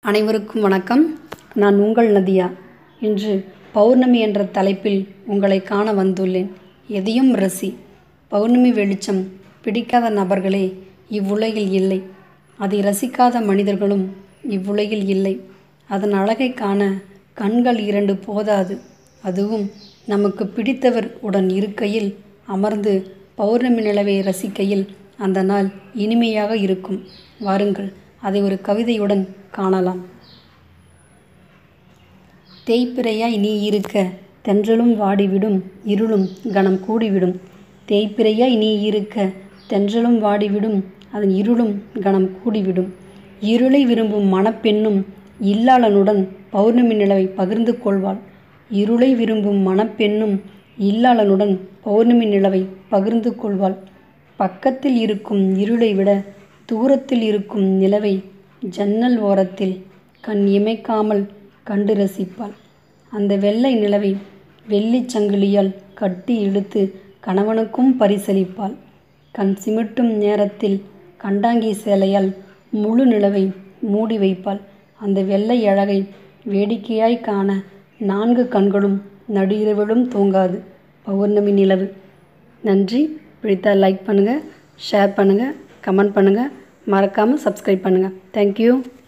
அனைவருக்கும் வணக்கம் நான் உங்கள் நதியா இன்று பௌர்ணமி என்ற தலைப்பில் உங்களை காண வந்துள்ளேன் எதையும் ரசி பௌர்ணமி வெளிச்சம் பிடிக்காத நபர்களே இவ்வுலகில் இல்லை அதை ரசிக்காத மனிதர்களும் இவ்வுலகில் இல்லை அதன் அழகை காண கண்கள் இரண்டு போதாது அதுவும் நமக்கு பிடித்தவர் உடன் இருக்கையில் அமர்ந்து பௌர்ணமி நிலவை ரசிக்கையில் அந்த நாள் இனிமையாக இருக்கும் வாருங்கள் அதை ஒரு கவிதையுடன் காணலாம் தேய்பிறையாய் நீ இருக்க தென்றலும் வாடிவிடும் இருளும் கணம் கூடிவிடும் தேய்பிறையாய் நீ இருக்க தென்றலும் வாடிவிடும் அதன் இருளும் கணம் கூடிவிடும் இருளை விரும்பும் மணப்பெண்ணும் இல்லாளனுடன் பௌர்ணமி நிலவை பகிர்ந்து கொள்வாள் இருளை விரும்பும் மணப்பெண்ணும் இல்லாளனுடன் பௌர்ணமி நிலவை பகிர்ந்து கொள்வாள் பக்கத்தில் இருக்கும் இருளை விட தூரத்தில் இருக்கும் நிலவை ஜன்னல் ஓரத்தில் கண் இமைக்காமல் கண்டு ரசிப்பாள் அந்த வெள்ளை நிலவை வெள்ளிச் சங்கிலியால் கட்டி இழுத்து கணவனுக்கும் பரிசளிப்பாள் கண் சிமிட்டும் நேரத்தில் கண்டாங்கி சேலையால் முழு நிலவை மூடி வைப்பாள் அந்த வெள்ளை அழகை வேடிக்கையாய் காண நான்கு கண்களும் நடுஇரவிலும் தூங்காது பௌர்ணமி நிலவு நன்றி பிடித்தால் லைக் பண்ணுங்கள் ஷேர் பண்ணுங்கள் கமெண்ட் பண்ணுங்கள் மறக்காமல் சப்ஸ்கிரைப் பண்ணுங்கள் தேங்க்யூ